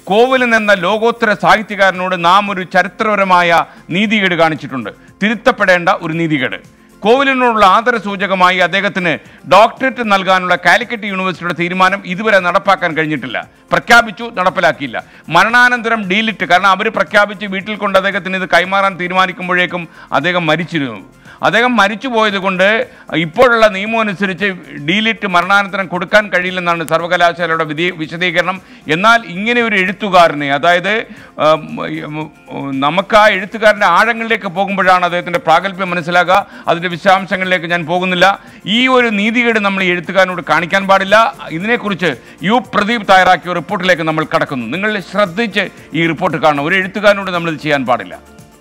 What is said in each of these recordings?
കോവിലൻ എന്ന ലോകോത്തര സാഹിത്യകാരനോട് നാം ഒരു ചരിത്രപരമായ നീതികേട് കാണിച്ചിട്ടുണ്ട് തിരുത്തപ്പെടേണ്ട ഒരു നീതികേട് കോവിലിനോടുള്ള ആദരസൂചകമായി അദ്ദേഹത്തിന് ഡോക്ടറേറ്റ് നൽകാനുള്ള കാലിക്കറ്റ് യൂണിവേഴ്സിറ്റിയുടെ തീരുമാനം ഇതുവരെ നടപ്പാക്കാൻ കഴിഞ്ഞിട്ടില്ല പ്രഖ്യാപിച്ചു നടപ്പിലാക്കിയില്ല മരണാനന്തരം ഡീലിറ്റ് കാരണം അവർ പ്രഖ്യാപിച്ച് വീട്ടിൽ കൊണ്ട് അദ്ദേഹത്തിന് ഇത് കൈമാറാൻ തീരുമാനിക്കുമ്പോഴേക്കും അദ്ദേഹം മരിച്ചിരുന്നു അദ്ദേഹം മരിച്ചു പോയത് കൊണ്ട് ഇപ്പോഴുള്ള നിയമം അനുസരിച്ച് ഡീലിറ്റ് മരണാനന്തരം കൊടുക്കാൻ കഴിയില്ലെന്നാണ് സർവകലാശാലയുടെ വിധി വിശദീകരണം എന്നാൽ ഇങ്ങനെ ഒരു എഴുത്തുകാരനെ അതായത് ഉം, ഉം, നമുക്ക് ആ എഴുത്തുകാരൻ്റെ ആഴങ്ങളിലേക്ക് പോകുമ്പോഴാണ് അദ്ദേഹത്തിൻ്റെ പ്രാഗൽഭ്യം മനസ്സിലാക്കുക അതിൻ്റെ വിശദാംശങ്ങളിലേക്ക് ഞാൻ പോകുന്നില്ല ഈ ഒരു നീതികേട് നമ്മൾ ഈ എഴുത്തുകാരനോട് കാണിക്കാൻ പാടില്ല ഇതിനെക്കുറിച്ച് യു പ്രദീപ് തയ്യാറാക്കിയ റിപ്പോർട്ടിലേക്ക് നമ്മൾ കടക്കുന്നു നിങ്ങൾ ശ്രദ്ധിച്ച് ഈ റിപ്പോർട്ട് കാണണം ഒരു എഴുത്തുകാരനോട് നമ്മളിത് ചെയ്യാൻ പാടില്ല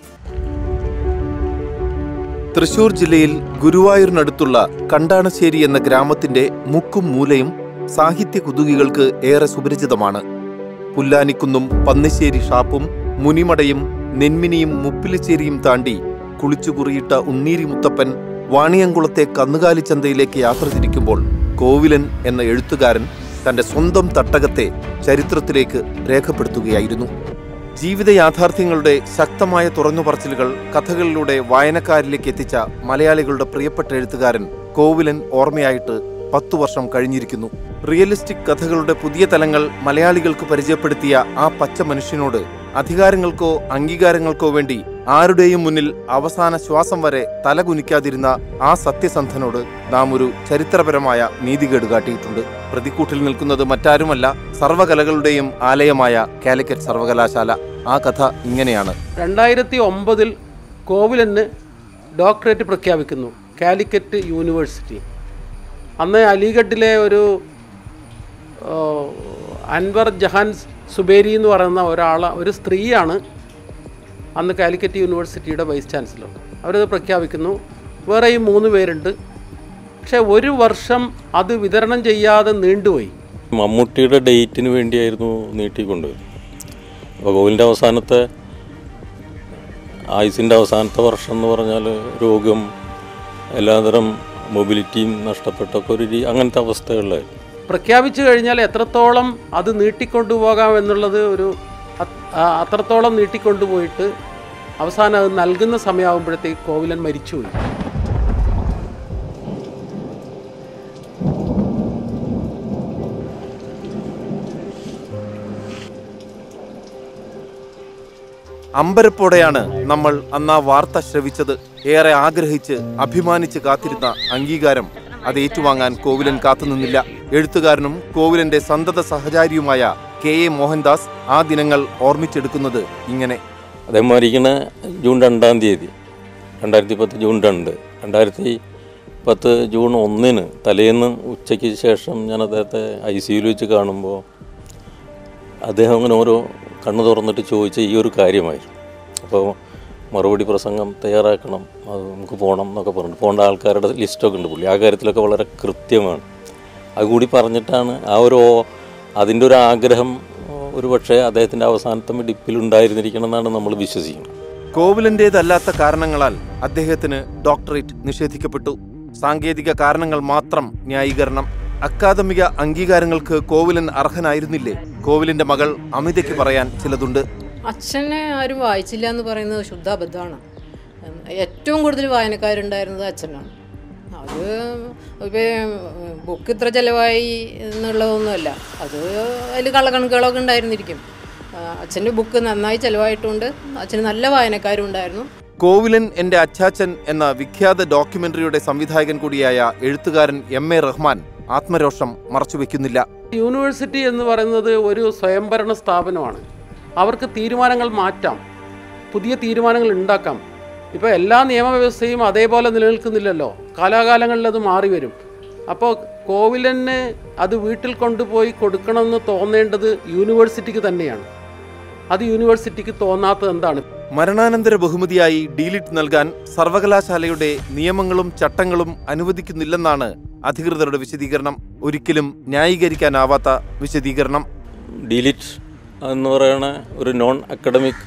തൃശൂർ ജില്ലയിൽ ഗുരുവായൂരിനടുത്തുള്ള കണ്ടാണശ്ശേരി എന്ന ഗ്രാമത്തിന്റെ മുക്കും മൂലയും സാഹിത്യ കുതുകികൾക്ക് ഏറെ സുപരിചിതമാണ് പുല്ലാനിക്കുന്നും പന്നിശ്ശേരി ഷാപ്പും മുനിമടയും നെന്മിനിയും മുപ്പിലിശ്ശേരിയും താണ്ടി കുളിച്ചുകുറിയിട്ട ഉണ്ണീരി മുത്തപ്പൻ വാണിയംകുളത്തെ കന്നുകാലി ചന്തയിലേക്ക് യാത്ര തിരിക്കുമ്പോൾ കോവിലൻ എന്ന എഴുത്തുകാരൻ തന്റെ സ്വന്തം തട്ടകത്തെ ചരിത്രത്തിലേക്ക് രേഖപ്പെടുത്തുകയായിരുന്നു ജീവിത യാഥാർത്ഥ്യങ്ങളുടെ ശക്തമായ തുറന്നുപറച്ചിലുകൾ കഥകളിലൂടെ വായനക്കാരിലേക്ക് എത്തിച്ച മലയാളികളുടെ പ്രിയപ്പെട്ട എഴുത്തുകാരൻ കോവിലൻ ഓർമ്മയായിട്ട് പത്തു വർഷം കഴിഞ്ഞിരിക്കുന്നു റിയലിസ്റ്റിക് കഥകളുടെ പുതിയ തലങ്ങൾ മലയാളികൾക്ക് പരിചയപ്പെടുത്തിയ ആ പച്ച മനുഷ്യനോട് അധികാരങ്ങൾക്കോ അംഗീകാരങ്ങൾക്കോ വേണ്ടി ആരുടെയും മുന്നിൽ അവസാന ശ്വാസം വരെ തലകുനിക്കാതിരുന്ന ആ സത്യസന്ധനോട് നാം ഒരു ചരിത്രപരമായ നീതികേട് കാട്ടിയിട്ടുണ്ട് പ്രതിക്കൂട്ടിൽ നിൽക്കുന്നത് മറ്റാരുമല്ല സർവകലകളുടെയും ആലയമായ കാലിക്കറ്റ് സർവകലാശാല ആ കഥ ഇങ്ങനെയാണ് രണ്ടായിരത്തി ഒമ്പതിൽ കോവിലന് ഡോക്ടറേറ്റ് പ്രഖ്യാപിക്കുന്നു കാലിക്കറ്റ് യൂണിവേഴ്സിറ്റി അന്ന് അലിഗഡിലെ ഒരു ആ, അൻവർ ജഹാൻ സുബേരി എന്ന് പറയുന്ന ഒരാൾ ഒരു സ്ത്രീയാണ് അന്ന് കാലിക്കറ്റ് യൂണിവേഴ്സിറ്റിയുടെ വൈസ് ചാൻസലർ അവരത് പ്രഖ്യാപിക്കുന്നു വേറെയും മൂന്ന് പേരുണ്ട് പക്ഷേ ഒരു വർഷം അത് വിതരണം ചെയ്യാതെ നീണ്ടുപോയി മമ്മൂട്ടിയുടെ ഡേറ്റിന് വേണ്ടിയായിരുന്നു നീട്ടിക്കൊണ്ടുപോയത് അപ്പോൾ കോവിലിൻ്റെ അവസാനത്തെ ആയുസിൻ്റെ അവസാനത്തെ വർഷം എന്ന് പറഞ്ഞാൽ രോഗം എല്ലാതരം മൊബിലിറ്റിയും നഷ്ടപ്പെട്ടൊക്കെ ഒരു രീ- അങ്ങനത്തെ അവസ്ഥകളിലായിരുന്നു പ്രഖ്യാപിച്ചു കഴിഞ്ഞാൽ എത്രത്തോളം അത് നീട്ടിക്കൊണ്ടുപോകാം എന്നുള്ളത് ഒരു അത്- ആ, അത്രത്തോളം നീട്ടിക്കൊണ്ടുപോയിട്ട് അവസാനം അത് നൽകുന്ന സമയമാകുമ്പോഴത്തേക്ക് കോവിലൻ മരിച്ചുപോയി അമ്പരപ്പോടെയാണ് നമ്മൾ അന്ന് ആ വാർത്ത ശ്രവിച്ചത് ഏറെ ആഗ്രഹിച്ച് അഭിമാനിച്ച് കാത്തിരുന്ന അംഗീകാരം അത് ഏറ്റുവാങ്ങാൻ കോവിലൻ കാത്തുനിന്നില്ല എഴുത്തുകാരനും കോവിലന്റെ സന്തത സഹചാരിയുമായ കെ എ മോഹൻദാസ് ആ ദിനങ്ങൾ ഓർമ്മിച്ചെടുക്കുന്നത് ഇങ്ങനെ അദ്ദേഹം മരിക്കണ ജൂൺ രണ്ടാം തീയതി രണ്ടായിരത്തി പത്ത് ജൂൺ രണ്ട് രണ്ടായിരത്തി പത്ത് ജൂൺ ഒന്നിന് തലേന്ന് ഉച്ചയ്ക്ക് ശേഷം ഞാൻ അദ്ദേഹത്തെ ഐ സിയിൽ വെച്ച് കാണുമ്പോൾ അദ്ദേഹം അങ്ങനെ ഓരോ കണ്ണു തുറന്നിട്ട് ചോദിച്ച ഈ ഒരു കാര്യമായിരുന്നു അപ്പോൾ മറുപടി പ്രസംഗം തയ്യാറാക്കണം അത് നമുക്ക് പോകണം എന്നൊക്കെ പറഞ്ഞു പോകേണ്ട ആൾക്കാരുടെ ലിസ്റ്റൊക്കെ ഉണ്ട് പുള്ളി ആ കാര്യത്തിലൊക്കെ വളരെ കൃത്യമാണ് അതുകൂടി പറഞ്ഞിട്ടാണ് ആ ഒരു അതിൻ്റെ ഒരു ആഗ്രഹം ഒരു പക്ഷേ അദ്ദേഹത്തിൻ്റെ അവസാനത്തെ മിടിപ്പിൽ ഉണ്ടായിരുന്നിരിക്കണം എന്നാണ് നമ്മൾ വിശ്വസിക്കുന്നത് കോവിലന്റേതല്ലാത്ത കാരണങ്ങളാൽ അദ്ദേഹത്തിന് ഡോക്ടറേറ്റ് നിഷേധിക്കപ്പെട്ടു സാങ്കേതിക കാരണങ്ങൾ മാത്രം ന്യായീകരണം അക്കാദമിക അംഗീകാരങ്ങൾക്ക് കോവിലൻ അർഹനായിരുന്നില്ലേ കോവിലിന്റെ മകൾ അമിതയ്ക്ക് പറയാൻ ചിലതുണ്ട് അച്ഛനെ ആരും വായിച്ചില്ല എന്ന് പറയുന്നത് ശുദ്ധാബദ്ധമാണ് ഏറ്റവും കൂടുതൽ വായനക്കാരുണ്ടായിരുന്നത് അച്ഛനാണ് അത് ഇപ്പം ബുക്ക് ഇത്ര ചിലവായി എന്നുള്ളതൊന്നുമല്ല അത് അതിൽ കള്ളക്കണക്കുകളൊക്കെ ഉണ്ടായിരുന്നിരിക്കും ആ, അച്ഛൻ്റെ ബുക്ക് നന്നായി ചിലവായിട്ടുണ്ട് അച്ഛന് നല്ല വായനക്കാരും ഉണ്ടായിരുന്നു കോവിലൻ എന്റെ അച്ചാച്ചൻ എന്ന വിഖ്യാത ഡോക്യുമെന്ററിയുടെ സംവിധായകൻ കൂടിയായ എഴുത്തുകാരൻ എം എ റഹ്മാൻ ആത്മരോഷം മറച്ചുവെക്കുന്നില്ല യൂണിവേഴ്സിറ്റി എന്ന് പറയുന്നത് ഒരു സ്വയംഭരണ സ്ഥാപനമാണ് അവർക്ക് തീരുമാനങ്ങൾ മാറ്റാം പുതിയ തീരുമാനങ്ങൾ ഉണ്ടാക്കാം ഇപ്പോൾ എല്ലാ നിയമവ്യവസ്ഥയും അതേപോലെ നിലനിൽക്കുന്നില്ലല്ലോ കാലാകാലങ്ങളിൽ അത് മാറി വരും അപ്പോൾ കോവിലന് അത് വീട്ടിൽ കൊണ്ടുപോയി കൊടുക്കണമെന്ന് തോന്നേണ്ടത് യൂണിവേഴ്സിറ്റിക്ക് തന്നെയാണ് അത് യൂണിവേഴ്സിറ്റിക്ക് തോന്നാത്തത് എന്താണ് മരണാനന്തര ബഹുമതിയായി ഡീലിറ്റ് നൽകാൻ സർവകലാശാലയുടെ നിയമങ്ങളും ചട്ടങ്ങളും അനുവദിക്കുന്നില്ലെന്നാണ് അധികൃതരുടെ വിശദീകരണം ഒരിക്കലും ന്യായീകരിക്കാനാവാത്ത വിശദീകരണം ഡിലിറ്റ് എന്ന് പറയുന്ന ഒരു നോൺ അക്കഡമിക്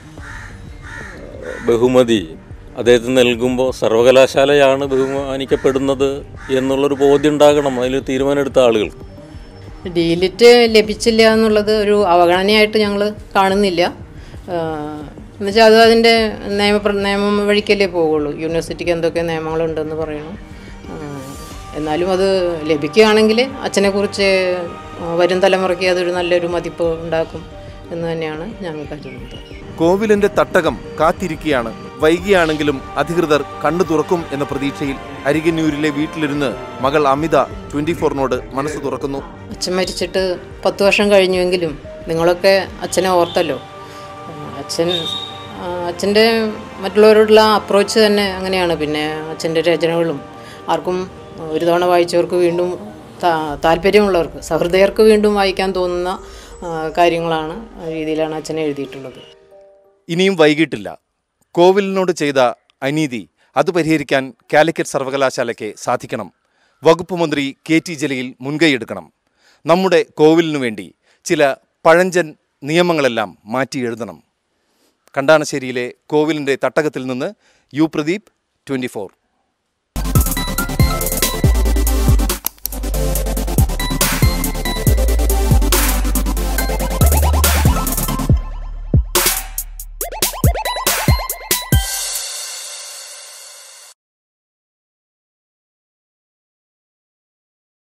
ബഹുമതി അദ്ദേഹത്തിന് നൽകുമ്പോൾ സർവകലാശാലയാണ് ബഹുമാനിക്കപ്പെടുന്നത് എന്നുള്ളൊരു ബോധ്യം ഉണ്ടാകണം അതിൽ തീരുമാനമെടുത്ത ആളുകൾക്ക് ഡീലിറ്റ് ലഭിച്ചില്ല എന്നുള്ളത് ഒരു അവഗണനയായിട്ട് ഞങ്ങൾ കാണുന്നില്ല എന്നുവെച്ചാൽ അത് അതിൻ്റെ നിയമ നിയമം വഴിക്കല്ലേ പോവുള്ളൂ യൂണിവേഴ്സിറ്റിക്ക് എന്തൊക്കെ നിയമങ്ങളുണ്ടെന്ന് പറയണം ആ, എന്നാലും അത് ലഭിക്കുകയാണെങ്കിൽ അച്ഛനെക്കുറിച്ച് വരും തലമുറയ്ക്ക് അതൊരു നല്ലൊരു മതിപ്പ് ഉണ്ടാക്കും എന്ന് തന്നെയാണ് ഞങ്ങൾ കരുതുന്നത് കോവിലന്റെ തട്ടകം കാത്തിരിക്കുകയാണ് വൈകിയാണെങ്കിലും അധികൃതർ കണ്ണു തുറക്കും എന്ന പ്രതീക്ഷയിൽ അരികന്നൂരിലെ വീട്ടിലിരുന്ന് മകൾ അമിത ട്വന്റി ഫോറിനോട് മനസ്സ് തുറക്കുന്നു അച്ഛൻ മരിച്ചിട്ട് പത്ത് വർഷം കഴിഞ്ഞുവെങ്കിലും നിങ്ങളൊക്കെ അച്ഛനെ ഓർത്തല്ലോ ആ, അച്ഛൻ ആ, അച്ഛൻ്റെ മറ്റുള്ളവരോടുള്ള അപ്രോച്ച് തന്നെ അങ്ങനെയാണ് പിന്നെ അച്ഛൻ്റെ രചനകളും ആർക്കും ഒരു തവണ വായിച്ചവർക്ക് വീണ്ടും താ- താല്പര്യമുള്ളവർക്ക് സഹൃദയർക്ക് വീണ്ടും വായിക്കാൻ തോന്നുന്ന ആ, കാര്യങ്ങളാണ് ആ രീതിയിലാണ് അച്ഛൻ എഴുതിയിട്ടുള്ളത് ഇനിയും വൈകിട്ടില്ല കോവിലിനോട് ചെയ്ത അനീതി അത് പരിഹരിക്കാൻ കാലിക്കറ്റ് സർവകലാശാലയ്ക്ക് സാധിക്കണം വകുപ്പ് മന്ത്രി കെ ടി ജലീൽ മുൻകൈയെടുക്കണം നമ്മുടെ കോവിലിനു വേണ്ടി ചില പഴഞ്ചൻ നിയമങ്ങളെല്ലാം മാറ്റി എഴുതണം കണ്ടാണശ്ശേരിയിലെ കോവിലിൻ്റെ തട്ടകത്തിൽ നിന്ന് യു പ്രദീപ് ട്വൻറ്റി